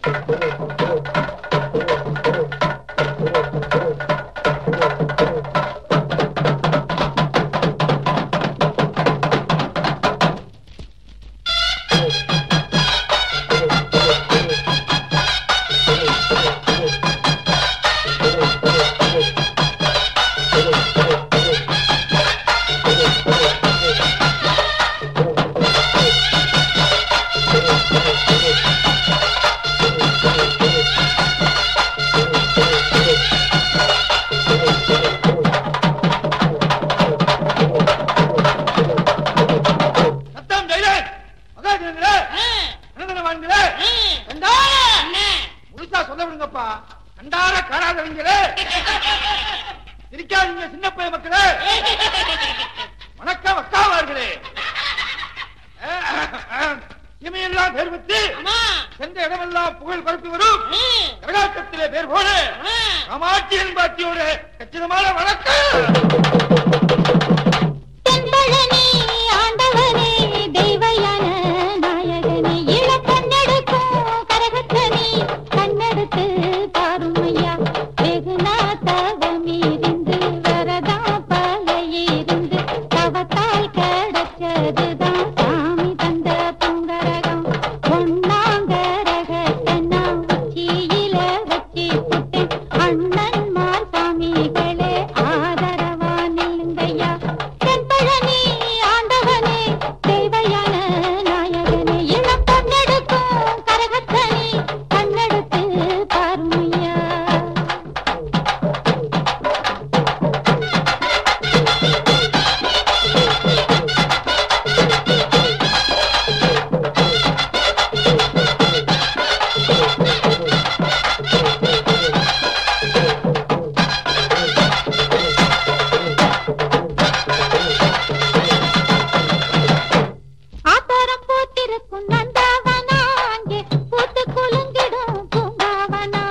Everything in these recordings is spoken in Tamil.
சத்தம் ஜெயிலன் மகாஜனங்களே அனந்தனவான்களே முழுசா சொல்ல விடுங்கப்பா கண்டார காணாதவங்களே சிரிக்காதீங்க சின்ன பைய மக்களே வணக்கம் அக்காவார்களே இமையெல்லாம் பேர் பெற்று சென்ற இடமெல்லாம் புகழ் பரப்பி வரும் கரகாட்டத்திலே பேர் போல காமாட்சியன் பாட்டியோட கச்சிதமான வணக்கம் தென்பழனி ஆண்டவனே தெய்வயான நாயகனே இளக்கண்ணெடுக்கும் கரகத்தனி கண்ணெடுத்து பாருமையா வெகு நாத்தவமிருந்து வரதா பகையிருந்து தவத்தால் கிடைச்சதுதான் சாமி தந்த பூங்கரகம் பொன்னாங்கரகத்தனா உச்சியில வச்சு புட்டேன் அண்ணன்மார் சாமிகளே ஆதரவா நில்லுங்கய்யா தென்பழனி ஆண்டவனே தெய்வயான நாயகனே இளம் பொன்னெடுக்கும் கரகத்தனி கண்ணெடுத்து பாருமையா ஆத்தரம் பூத்திருக்கும் நந்தவனா அங்கே பூத்து குலுங்கிடும் பூங்காவனா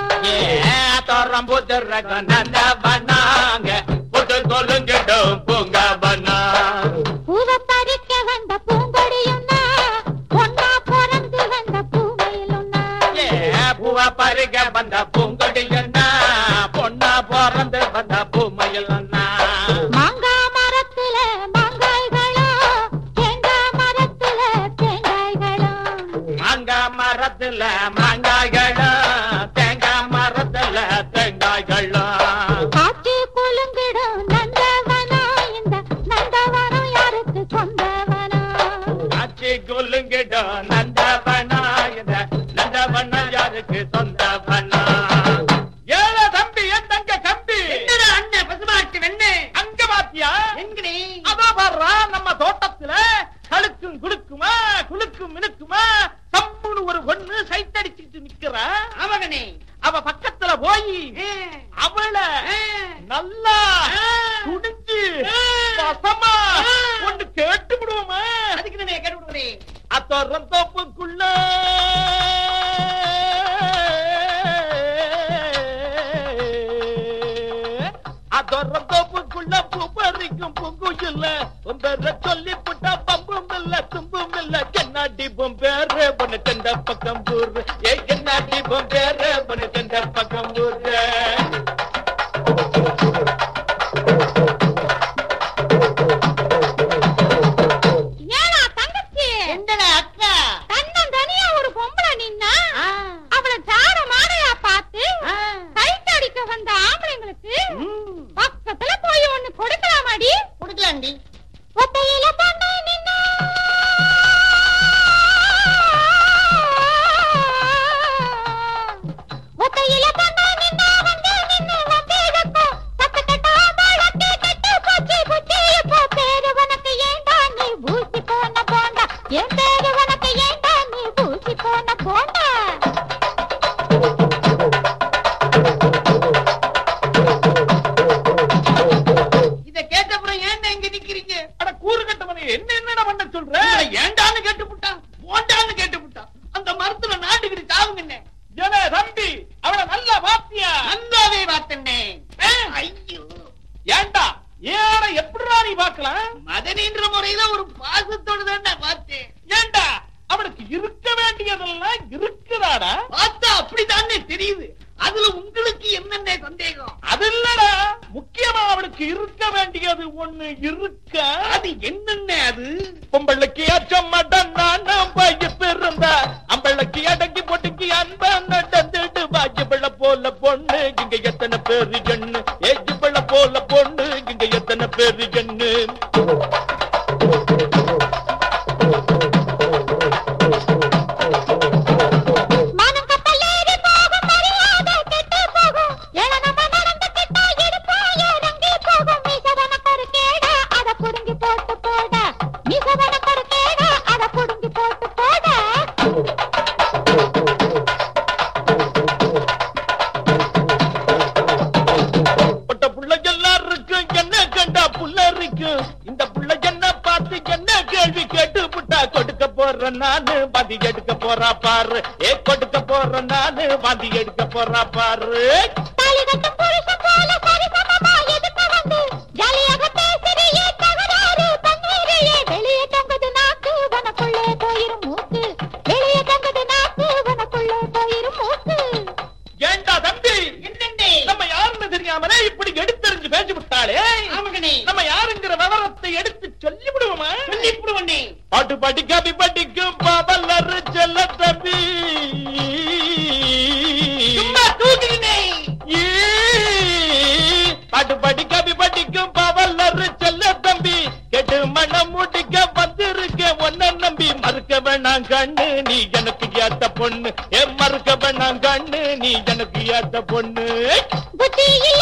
பூவை பறிக்க வந்த பூங்கொடியுன்னா பொன்னா பிறந்து வந்த பூவையிலுன்னா பருக வந்த பூங்கொடியண்ணா பொண்ணா பிறந்து வந்த பூமையிலண்ணா மாங்கா மரத்துல மாங்காய்களோ தேங்காய் மரத்துல தேங்காய்களோ மாங்காய் மரத்துல மாங்காய்களும் தேங்காய் மரத்துல தேங்காய்களும் காற்று குலுங்கிடும் நந்தவனா இந்த நந்தவனம் யாருக்கு சொந்தவனா ஆச்சி குலுங்கிடும் நந்தவனா இந்த நந்தவனா யாருக்கு சொந்தவனா ஏழ தம்பி என் தங்க கம்பி அண்ணன் பசுமாட்டு வெண்ணே அங்க பாத்தியா எங்கனே அதோ பாடுறா நம்ம தோட்டத்துல கழுக்கும் குடுக்குமா குலுக்கும் மினுக்குமா சம்முன்னு ஒரு பொண்ணு சைத்தடிச்சுட்டு நிக்கிறா அவகனே அவ பக்கத்துல போய் அவளை நல்லா துணிஞ்சு வசமா ஒண்ணு கேட்டு விடுவோமா அதுக்கு நான் கேட்டு விடுறேன் அத்தோரம் தோப்புக்குள்ள அதோரம் தோப்புக்குள்ள பூ பறிக்கும் பூங்குயில்ல உம்பேர சொல்லி புட்டா பம்பும் இல்ல தும்பும் இல்ல கண்ணாடி பொம்பேரு பொண்ணு தெந்த பக்கம் ஊரு ஏ கண்ணாடி பொம்பேரு பொண்ணு தெந்த பக்கம் ஊரு ஏனா தங்கச்சி என்னடா அக்கா தன்னன் தனியா ஒரு பொம்பளை நின்னா அவள ஜாட மாடையா பார்த்து கைட்டு அடிக்க வந்த ஆம்பளைங்களுக்கு பக்கத்துல போய் ஒண்ணு கொடுக்கலாமாடி கொடுக்கலாண்டி ஒத்தையில பொண்ணு நின்னா ஒத்தையில பொண்ணு நின்னா வந்து நின்னு வந்தேடக்கும் பத்து கட்டா வாழத்தி கட்டு போச்சு புச்சி இப்போ பேரு உனக்கு ஏண்டா நீ பூசி போன போண்டா என் பேரு உனக்கு ஏண்டா நீ பூசி போன போண்டா இத கேட்டப்புறம் ஏன் இங்க நிக்கிறீங்க அட கூறு கட்டவனே என்ன என்னடா பண்ண சொல்ற ஏண்டான்னு கேட்டு புட்டான் போண்டான்னு கேட்டு புட்டான் அந்த மரத்துல நாட்டுக்கிட்டு சாவுங்கண்ணே ஏலே தம்பி அவளை நல்லா பாத்தியா நல்லாவே பார்த்தனே ஐயோ ஏண்டா ஏட எப்படிடா நீ பார்க்கலாம் மதனின்ற முறையில ஒரு பாசத்தோடு தான் பார்த்தேன் ஏண்டா அவனுக்கு இருக்க வேண்டியதெல்லாம் இருக்குதாடா பார்த்தா அடக்கி அடக்கி பொட்டுக்கி அன்பா நடந்துட்டு வாஜி பிள்ளை போல பொண்ணு இங்க எத்தனை பேரு கண்ணு ஏஜி பிள்ளை போல பொண்ணு இங்க எத்தனை பேரு கண்ணு மனம் கப்பலேறி போகும் மரியாதை கெட்டு போகும் ஏழ நம்ம நடந்துக்கிட்டா இடுப்போம் இறங்கி போகும் மீசவன கொறுக்கேடா அத புடுங்கி போட்டு போட மீசவன கொறுக்கேடா அத புடுங்கி போட்டு போட பட்ட புள்ள எல்லாருக்கும் என்ன கண்டா புள்ள இருக்கும் இந்த புள்ள என்ன பார்த்து என்ன கேள்வி கேட்டு புட்டா கொடுக்க போற நானு பாதி எடுக்க போறா பாரு ஏ கொடுக்க போற நானு பாதி எடுக்க போறா பாரு தாலி கட்டும் புருஷன் போல சரிசமமா எதுக்கு வந்து ஜாலியாக பேசுறியே தகராறு பன்னீரையே வெளியே தொங்குது நாக்கு வனக்குள்ளே போயிரும் மூக்கு வெளியே தொங்குது நாக்கு வனக்குள்ளே போயிரும் மூக்கு ஏண்டா தம்பி என்னண்டே நம்ம யாருன்னு தெரியாமலே இப்படி எடுத்தறிஞ்சு பேசி விட்டாளே ஆமகனே நம்ம யாருங்கிற விவரத்தை எடுத்து சொல்லி விடுவோமா சொல்லிவிடுவனே பாட்டு பாட்டி கபி படிக்கும் பாவலரு செல்ல தம்பி சும்மா தூக்கினே ஈ, பாட்டு பாடி கபி படிக்கும் பாவலரு செல்ல தம்பி கெட்டு மனம் முடிக்க வந்திருக்க ஒன்ன நம்பி மறுக்க வேணாம் கண்ணு நீ எனக்கு ஏத்த பொண்ணு ஏ மறுக்க வேணாம் கண்ணு நீ எனக்கு ஏத்த பொண்ணு புத்தி இல்ல